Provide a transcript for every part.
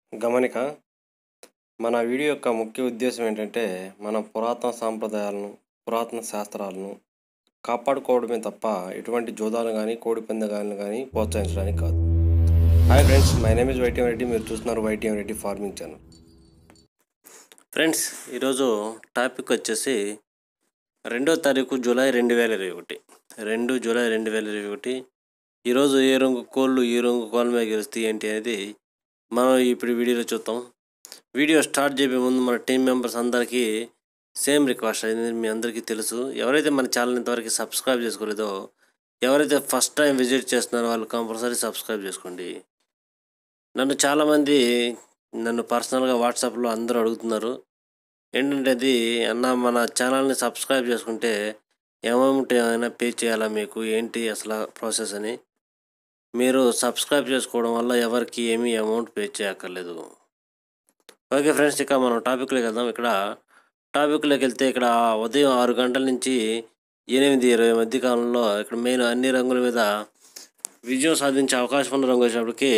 గమనిక మన వీడియో యొక్క ముఖ్య ఉద్దేశం ఏంటంటే మన పురాతన సాంప్రదాయాలను పురాతన శాస్త్రాలను కాపాడుకోవడమే తప్ప ఎటువంటి జోదాలు కానీ కోడి పందాలను కానీ ప్రోత్సహించడానికి కాదు hi friends my name is YTM Reddy మీరు చూస్తున్నారు YTM Reddy farming channel friends ఈరోజు టాపిక్ వచ్చేసి రెండో తారీఖు జూలై రెండు వేల ఇరవై ఒకటి రెండు జూలై రెండు వేల ఇరవై ఒకటి ఈరోజు ఏ రంగు కోళ్ళు ఏ రంగు కోళ్ళ మీద గెలుస్తాయి ఏంటి అనేది మనం ఇప్పుడు వీడియోలో చూద్దాం వీడియో స్టార్ట్ చేయబోయే ముందు మన టీం మెంబర్స్ అందరికీ సేమ్ రిక్వెస్ట్ అయింది మీ అందరికీ తెలుసు ఎవరైతే మన ఛానల్ ఇంతవరకు సబ్స్క్రైబ్ చేసుకోలేదో ఎవరైతే ఫస్ట్ టైం విజిట్ చేస్తున్నారో వాళ్ళు కంపల్సరీ సబ్స్క్రైబ్ చేసుకోండి నన్ను చాలామంది నన్ను పర్సనల్గా వాట్సాప్లో అందరూ అడుగుతున్నారు ఏంటంటే అది అన్న మన ఛానల్ని సబ్స్క్రైబ్ చేసుకుంటే అమౌంట్ ఏమైనా పే చేయాలా మీకు ఏంటి అసలు ప్రాసెస్ అని మీరు సబ్స్క్రైబ్ చేసుకోవడం వల్ల ఎవరికి ఏమీ అమౌంట్ పే చేయక్కర్లేదు ఓకే ఫ్రెండ్స్ ఇక మనం టాపిక్లోకి వెళ్దాం ఇక్కడ టాపిక్లోకి వెళ్తే ఇక్కడ ఉదయం ఆరు గంటల నుంచి ఎనిమిది ఇరవై మధ్య కాలంలో ఇక్కడ మెయిన్ అన్ని రంగుల మీద విజయం సాధించే అవకాశం ఉన్న రంగు వచ్చేటప్పటికి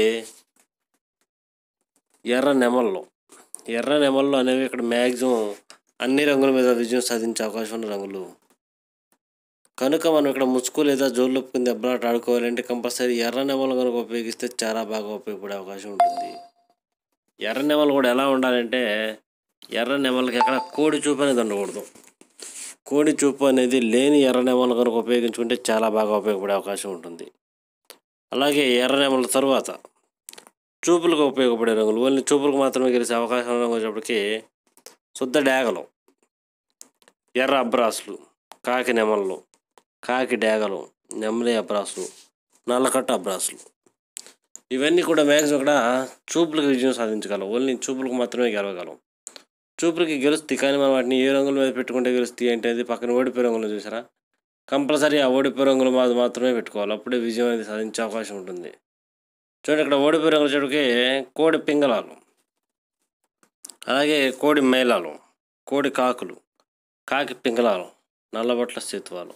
ఎర్ర నెమళ్ళు ఎర్ర నెమళ్ళు అనేవి ఇక్కడ మ్యాక్సిమం అన్ని రంగుల మీద విజయం సాధించే అవకాశం ఉన్న రంగులు కనుక మనం ఇక్కడ ముసుగు లేదా జోళ్ళొప్పుకుని దెబ్బలాట ఆడుకోవాలంటే కంపల్సరీ ఎర్ర నెమలు కనుక ఉపయోగిస్తే చాలా బాగా ఉపయోగపడే అవకాశం ఉంటుంది ఎర్ర నెమలు కూడా ఎలా ఉండాలంటే ఎర్ర నెమలకి ఎక్కడ కోడి చూపు అనేది ఉండకూడదు కోడి చూపు అనేది లేని ఎర్ర నెమలు కనుక ఉపయోగించుకుంటే చాలా బాగా ఉపయోగపడే అవకాశం ఉంటుంది అలాగే ఎర్ర నెమల తరువాత చూపులకు ఉపయోగపడే రంగులు ఓన్లీ చూపులకు మాత్రమే గెలిచే అవకాశం వచ్చేటప్పటికి శుద్ధ డేగలు ఎర్ర అబ్రాసులు కాకి నెమళ్ళు కాకి డేగలు నెమలి అబ్రాసులు నల్లకట్ట అబ్రాసులు ఇవన్నీ కూడా మ్యాక్సిమం ఇక్కడ చూపులకు విజయం సాధించగలం ఓన్లీ చూపులకు మాత్రమే గెలవగలం చూపులకి గెలుస్తాయి కానీ మనం వాటిని ఏ రంగుల మీద పెట్టుకుంటే గెలుస్తాయి అంటే అది పక్కన ఓడిపోయే రంగులు చూసారా కంపల్సరీ ఆ ఓడిపోయే రంగులు మాది మాత్రమే పెట్టుకోవాలి అప్పుడే విజయం అనేది సాధించే అవకాశం ఉంటుంది చూడండి ఇక్కడ ఓడిపోయే రంగుల చెడుకి కోడి పింగళాలు అలాగే కోడి మేళాలు కోడి కాకులు కాకి పింగళాలు నల్లబట్ల సేతువాలు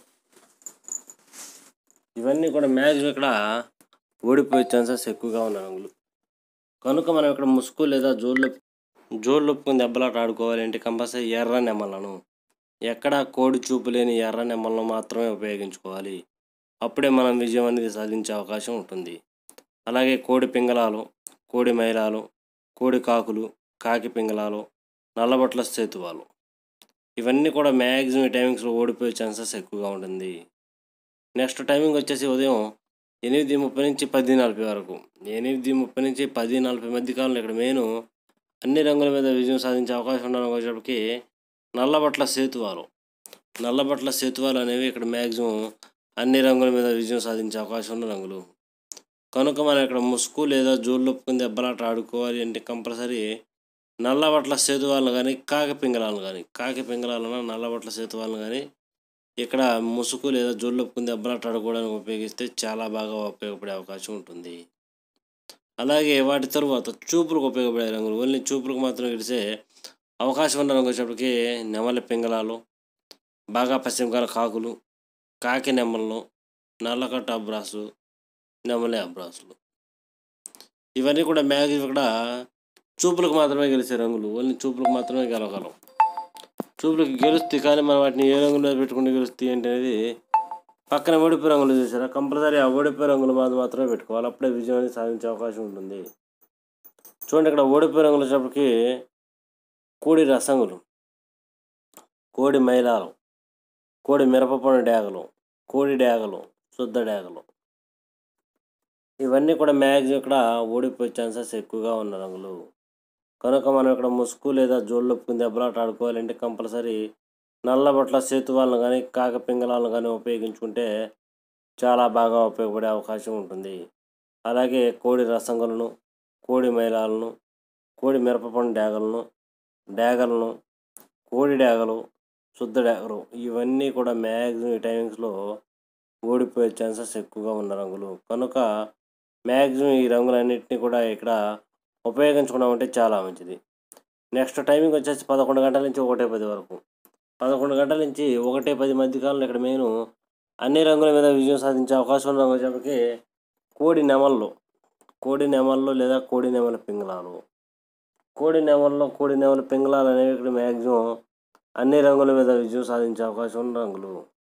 ఇవన్నీ కూడా మ్యాక్సిమం ఇక్కడ ఓడిపోయే ఛాన్సెస్ ఎక్కువగా ఉన్న రంగులు కనుక మనం ఇక్కడ ముసుగు లేదా జోళ్ళు జోళ్ళు ఒప్పుకుని దెబ్బలాట ఆడుకోవాలి అంటే కంపల్సరీ ఎర్ర నెమ్మలను ఎక్కడ కోడి చూపు లేని ఎర్ర నెమ్మలను మాత్రమే ఉపయోగించుకోవాలి అప్పుడే మనం విజయం అనేది సాధించే అవకాశం ఉంటుంది అలాగే కోడి పింగళాలు కోడి మైలాలు కోడి కాకులు కాకి పింగళాలు నల్లబట్ల సేతువాలు ఇవన్నీ కూడా మ్యాక్సిమం టైమింగ్స్లో ఓడిపోయే ఛాన్సెస్ ఎక్కువగా ఉంటుంది నెక్స్ట్ టైమింగ్ వచ్చేసి ఉదయం ఎనిమిది ముప్పై నుంచి పది నలభై వరకు ఎనిమిది ముప్పై నుంచి పది నలభై మధ్య కాలంలో ఇక్కడ మెయిన్ అన్ని రంగుల మీద విజయం సాధించే అవకాశం ఉండడం వచ్చేటప్పటికి నల్లబట్ల సేతువాలు నల్లబట్ల సేతువాలు అనేవి ఇక్కడ మ్యాక్సిమం అన్ని రంగుల మీద విజయం సాధించే అవకాశం ఉన్న రంగులు కనుక మనం ఇక్కడ ముసుగు లేదా జోళ్ళు ఒప్పుకుని దెబ్బలాట ఆడుకోవాలి అంటే కంపల్సరీ నల్లబట్ల సేతువాలను కానీ కాకి పింగళాలను కానీ కాకి పింగళాలను నల్లబట్ల సేతువాలను కానీ ఇక్కడ ముసుగు లేదా జోళ్ళు ఒప్పుకుని దెబ్బలాట ఆడుకోవడానికి ఉపయోగిస్తే చాలా బాగా ఉపయోగపడే అవకాశం ఉంటుంది అలాగే వాటి తరువాత చూపులకు ఉపయోగపడే రంగులు ఓన్లీ చూపులకు మాత్రం గెలిచే అవకాశం ఉన్న రంగు వచ్చేటప్పటికి నెమలి పింగళాలు బాగా పశ్చిమకాల కాకులు కాకి నెమళ్ళు నల్లకట్ట అబ్రాసు నెమలి అబ్రాసులు ఇవన్నీ కూడా మ్యాక్సిమం ఇక్కడ చూపులకు మాత్రమే గెలిచే రంగులు ఓన్లీ చూపులకు మాత్రమే గెలవగలం చూపులకు గెలుస్తాయి కానీ మనం వాటిని ఏ రంగులో పెట్టుకుంటే గెలుస్తాయి అంటే అనేది పక్కన ఓడిపోయే రంగులు చూసారా కంపల్సరీ ఆ ఓడిపోయే రంగులు మాది మాత్రమే పెట్టుకోవాలి అప్పుడే విజయం అనేది సాధించే అవకాశం ఉంటుంది చూడండి ఇక్కడ ఓడిపోయే రంగులు వచ్చేటప్పటికి కోడి రసంగులు కోడి మైలాలు కోడి మిరపపొడి డేగలు కోడి డేగలు శుద్ధ డేగలు ఇవన్నీ కూడా మ్యాక్సిమం ఇక్కడ ఓడిపోయే ఛాన్సెస్ ఎక్కువగా ఉన్న రంగులు కనుక మనం ఇక్కడ ముసుగు లేదా జోళ్ళు ఒప్పుకుని దెబ్బలాట ఆడుకోవాలంటే కంపల్సరీ నల్లబట్ల సేతువాలను కానీ కాక పింగళాలను కానీ ఉపయోగించుకుంటే చాలా బాగా ఉపయోగపడే అవకాశం ఉంటుంది అలాగే కోడి రసంగులను కోడి మైలాలను కోడి మిరపపండు డేగలను డేగలను కోడి డేగలు శుద్ధ డేగలు ఇవన్నీ కూడా మ్యాక్సిమం ఈ టైమింగ్స్లో ఓడిపోయే ఛాన్సెస్ ఎక్కువగా ఉన్న రంగులు కనుక మ్యాక్సిమం ఈ రంగులన్నింటినీ కూడా ఇక్కడ ఉపయోగించుకున్నామంటే చాలా మంచిది నెక్స్ట్ టైమింగ్ వచ్చేసి పదకొండు గంటల నుంచి ఒకటే పది వరకు పదకొండు గంటల నుంచి ఒకటే పది మధ్య కాలంలో ఇక్కడ మెయిన్ అన్ని రంగుల మీద విజయం సాధించే అవకాశం ఉన్న వచ్చేప్పటికి కోడి నెమళ్ళు కోడి నెమళ్ళు లేదా కోడి నెమల పింగళాలు కోడి నెమల్లో కోడి నెమలి పింగళాలు అనేవి ఇక్కడ మ్యాక్సిమం అన్ని రంగుల మీద విజయం సాధించే అవకాశం ఉన్న రంగులు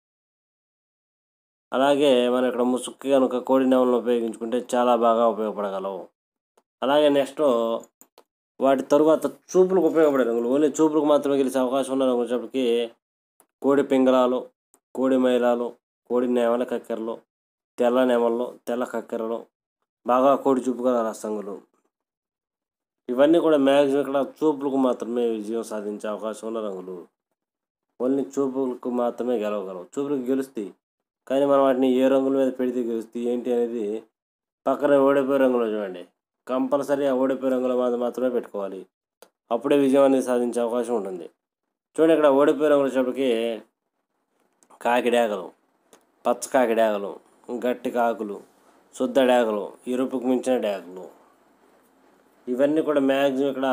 అలాగే మనం ఇక్కడ ముసుక్కి కనుక కోడి నెమలను ఉపయోగించుకుంటే చాలా బాగా ఉపయోగపడగలవు అలాగే నెక్స్ట్ వాటి తరువాత చూపులకు ఉపయోగపడే రంగులు ఓన్లీ చూపులకు మాత్రమే గెలిచే అవకాశం ఉన్న రంగులు వచ్చేప్పటికి కోడి పింగళాలు కోడి మైలాలు కోడి నెమల కక్కెరలు తెల్ల నెమళ్ళు తెల్ల కక్కెరలు బాగా కోడి చూపు గల రసంగులు ఇవన్నీ కూడా మ్యాక్సిమం ఇక్కడ చూపులకు మాత్రమే విజయం సాధించే అవకాశం ఉన్న రంగులు ఓన్లీ చూపులకు మాత్రమే గెలవగలవు చూపులకు గెలుస్తాయి కానీ మనం వాటిని ఏ రంగుల మీద పెడితే గెలుస్తాయి ఏంటి అనేది పక్కన ఓడిపోయే రంగులో చూడండి కంపల్సరీ ఆ ఓడిపోయే రంగుల మీద మాత్రమే పెట్టుకోవాలి అప్పుడే విజయం అనేది సాధించే అవకాశం ఉంటుంది చూడండి ఇక్కడ ఓడిపోయే రంగులు వచ్చేప్పటికి కాకి డేగలు పచ్చ కాకి డేగలు గట్టి కాకులు శుద్ధ డేగలు ఎరుపుకు మించిన డేగలు ఇవన్నీ కూడా మ్యాక్సిమం ఇక్కడ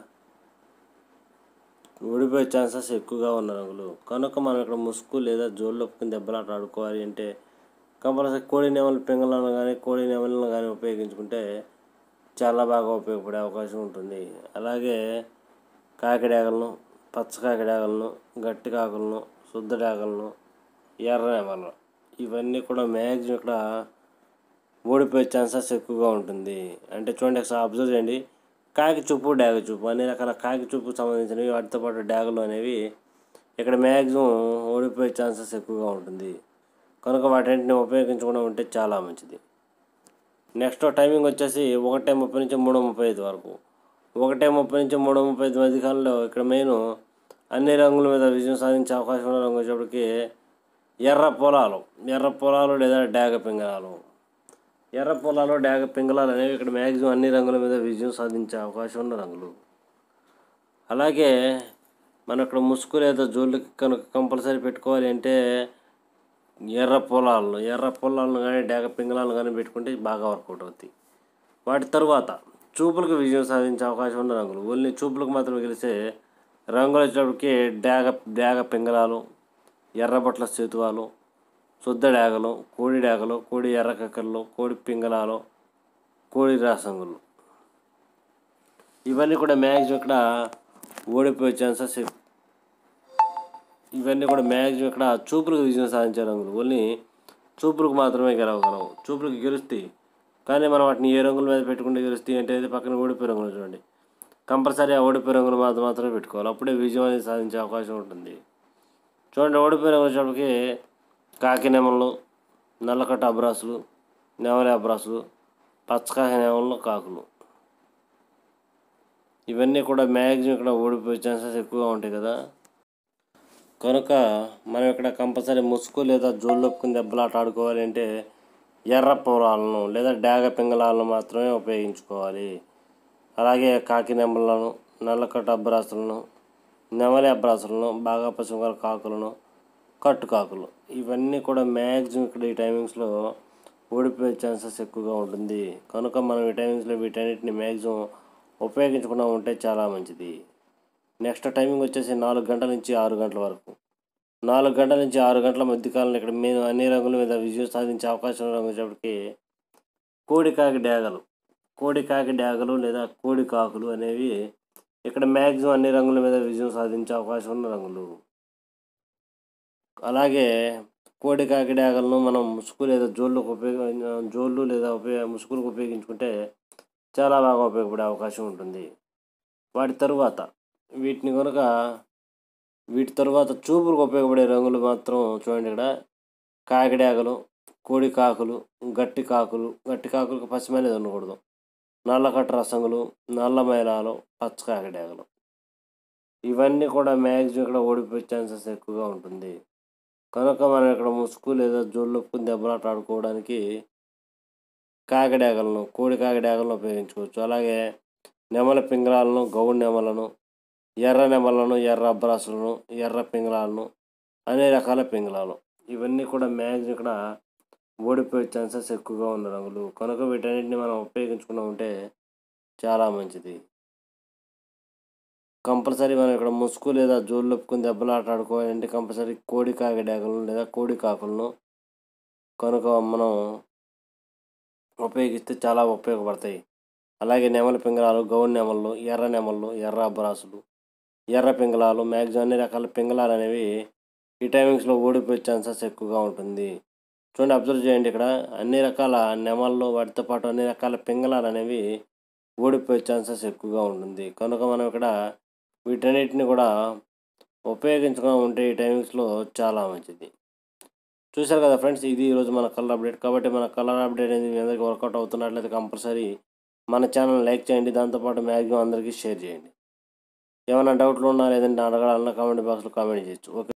ఓడిపోయే ఛాన్సెస్ ఎక్కువగా ఉన్న రంగులు కనుక మనం ఇక్కడ ముసుగు లేదా జోళ్ళు ఒప్పుకుని దెబ్బలాట ఆడుకోవాలి అంటే కంపల్సరీ కోడి నెమలి పింగళాలను కానీ కోడి నెమలను కానీ ఉపయోగించుకుంటే చాలా బాగా ఉపయోగపడే అవకాశం ఉంటుంది అలాగే కాకిడాగలను పచ్చ కాకిడాగలను గట్టి కాకులను శుద్ధ డాగలను ఎర్ర నెమలు ఇవన్నీ కూడా మ్యాక్సిమం ఇక్కడ ఓడిపోయే ఛాన్సెస్ ఎక్కువగా ఉంటుంది అంటే చూడండి ఒకసారి అబ్జర్వ్ చేయండి కాకి చూపు డాగ చూపు అన్ని రకాల కాకి చూపు సంబంధించినవి వాటితో పాటు డాగలు అనేవి ఇక్కడ మ్యాక్సిమం ఓడిపోయే ఛాన్సెస్ ఎక్కువగా ఉంటుంది కనుక వాటిని ఉపయోగించకుండా ఉంటే చాలా మంచిది నెక్స్ట్ టైమింగ్ వచ్చేసి ఒకటే ముప్పై నుంచి మూడు ముప్పై ఐదు వరకు ఒకటే ముప్పై నుంచి మూడు ముప్పై ఐదు మధ్యకాలంలో ఇక్కడ మెయిన్ అన్ని రంగుల మీద విజయం సాధించే అవకాశం ఉన్న రంగు వచ్చేప్పటికి ఎర్ర పొలాలు ఎర్ర పొలాలు లేదా డాగ పింగళాలు ఎర్ర పొలాలు డాగ పింగళాలు అనేవి ఇక్కడ మ్యాక్సిమం అన్ని రంగుల మీద విజయం సాధించే అవకాశం ఉన్న రంగులు అలాగే మనం ఇక్కడ ముసుగు లేదా జోళ్ళకి కనుక కంపల్సరీ పెట్టుకోవాలి అంటే ఎర్ర పొలాలను ఎర్ర పొలాలను కానీ డాగ పింగళాలను కానీ పెట్టుకుంటే బాగా వర్కౌట్ అవుతాయి వాటి తరువాత చూపులకు విజయం సాధించే అవకాశం ఉన్న రంగులు ఓన్లీ చూపులకు మాత్రమే గెలిచే రంగులు వచ్చేటప్పటికి డాగ డాగ పింగళాలు ఎర్రబొట్ల సేతువాలు శుద్ధ డాగలు కోడి డాగలు కోడి ఎర్ర కక్కర్లు కోడి పింగళాలు కోడి రాసంగులు ఇవన్నీ కూడా మ్యాక్సిమం ఇక్కడ ఓడిపోయే ఛాన్సెస్ ఎక్కువ. ఇవన్నీ కూడా మ్యాక్సిమం ఇక్కడ చూపులకు విజయం సాధించే రంగులు ఓన్లీ చూపులకు మాత్రమే గెలవగలవు చూపులకు గెలుస్తాయి కానీ మనం వాటిని ఏ రంగుల మీద పెట్టుకుంటే గెలుస్తాయి అంటే అది పక్కన ఓడిపోయే రంగులు చూడండి కంపల్సరీ ఆ ఓడిపోయే రంగులు మాత్రం మాత్రమే పెట్టుకోవాలి అప్పుడే విజయం అనేది సాధించే అవకాశం ఉంటుంది చూడండి ఓడిపోయే రంగులు వచ్చేటప్పటికి కాకి నెమళ్ళు నల్లకట్ట అబ్రాసులు నెమలి అబ్రాసులు పచ్చకాకి నెమళ్ళు కాకులు ఇవన్నీ కూడా మ్యాక్సిమం ఇక్కడ ఓడిపోయే ఛాన్సెస్ ఎక్కువగా ఉంటాయి కదా కనుక మనం ఇక్కడ కంపల్సరీ ముసుగు లేదా జోళ్ళొప్పుకుని దెబ్బలాట ఆడుకోవాలి అంటే ఎర్ర పొలాలను లేదా డాగ పింగళాలను మాత్రమే ఉపయోగించుకోవాలి అలాగే కాకి నెమలను నల్లకట్ట అబ్రాసులను నెమలి అబ్రాసులను బాగా పసుపు కాకులను కట్టు కాకులు ఇవన్నీ కూడా మ్యాక్సిమం ఇక్కడ ఈ టైమింగ్స్లో ఓడిపోయే ఛాన్సెస్ ఎక్కువగా ఉంటుంది కనుక మనం ఈ టైమింగ్స్లో వీటన్నిటిని మ్యాక్సిమం ఉపయోగించకుండా ఉంటే చాలా మంచిది నెక్స్ట్ టైమింగ్ వచ్చేసి నాలుగు గంటల నుంచి ఆరు గంటల వరకు నాలుగు గంటల నుంచి ఆరు గంటల మధ్యకాలంలో ఇక్కడ మేము అన్ని రంగుల మీద విజయం సాధించే అవకాశం ఉన్న రంగు వచ్చేప్పటికి కోడి కాకి డ్యాగలు కోడి కాకి డ్యాగలు లేదా కోడి కాకులు అనేవి ఇక్కడ మ్యాక్సిమం అన్ని రంగుల మీద విజయం సాధించే అవకాశం ఉన్న రంగులు అలాగే కోడి కాకి డ్యాగలను మనం ముసుగు లేదా జోళ్ళకు ఉపయోగ జోళ్ళు లేదా ఉపయోగ ముసుగులకు ఉపయోగించుకుంటే చాలా బాగా ఉపయోగపడే అవకాశం ఉంటుంది వాటి తరువాత వీటిని కనుక వీటి తరువాత చూపులకు ఉపయోగపడే రంగులు మాత్రం చూడండి ఇక్కడ కాకిడాగలు కోడి కాకులు గట్టి కాకులు గట్టి కాకులకు పశ్చిమ అనేది ఉండకూడదు నల్లకట్ట రసంగులు నల్ల మైలాలు పచ్చ కాకిడాగలు ఇవన్నీ కూడా మ్యాక్సిమం ఇక్కడ ఓడిపోయే ఛాన్సెస్ ఎక్కువగా ఉంటుంది కనుక మనం ఇక్కడ ముసుగు లేదా జోళ్ళొప్పుకుని దెబ్బలాట ఆడుకోవడానికి కాకిడాగలను కోడి కాకిడాగలను ఉపయోగించుకోవచ్చు అలాగే నెమల పింగళాలను గౌడు నెమలను ఎర్ర నెమలను ఎర్ర అబ్రాసులను ఎర్ర పింగళాలను అనే రకాల పింగళాలు ఇవన్నీ కూడా మ్యాక్సిమం ఇక్కడ ఓడిపోయే ఛాన్సెస్ ఎక్కువగా ఉన్న రంగులు కనుక వీటన్నిటిని మనం ఉపయోగించుకున్నా ఉంటే చాలా మంచిది కంపల్సరీ మనం ఇక్కడ ముసుగు లేదా జోళ్ళు ఒప్పుకుని దెబ్బలాట ఆడుకోవాలంటే కంపల్సరీ కోడి కాకి డాగలను లేదా కోడి కాకులను కనుక మనం ఉపయోగిస్తే చాలా ఉపయోగపడతాయి అలాగే నెమల పింగళాలు గౌన్ నెమళ్ళు ఎర్ర నెమళ్ళు ఎర్ర అబ్బరాసులు ఎర్ర పింగళాలు మ్యాక్సిమం అన్ని రకాల పింగళాలు అనేవి ఈ టైమింగ్స్లో ఓడిపోయే ఛాన్సెస్ ఎక్కువగా ఉంటుంది చూడండి అబ్జర్వ్ చేయండి ఇక్కడ అన్ని రకాల నెమళ్ళు వాటితో పాటు అన్ని రకాల పింగళాలు అనేవి ఓడిపోయే ఛాన్సెస్ ఎక్కువగా ఉంటుంది కనుక మనం ఇక్కడ వీటన్నిటిని కూడా ఉపయోగించుకొని ఉంటే ఈ టైమింగ్స్లో చాలా మంచిది చూశారు కదా ఫ్రెండ్స్ ఇది ఈరోజు మన కలర్ అప్డేట్ కాబట్టి మన కలర్ అప్డేట్ అనేది మీ అందరికీ వర్కౌట్ అవుతున్నట్లయితే కంపల్సరీ మన ఛానల్ లైక్ చేయండి దాంతోపాటు మ్యాక్సిమం అందరికీ షేర్ చేయండి ఏమైనా డౌట్లు ఉన్నా లేదంటే అడగాలన్నా కామెంట్ బాక్స్లో కామెంట్ చేయొచ్చు ఓకే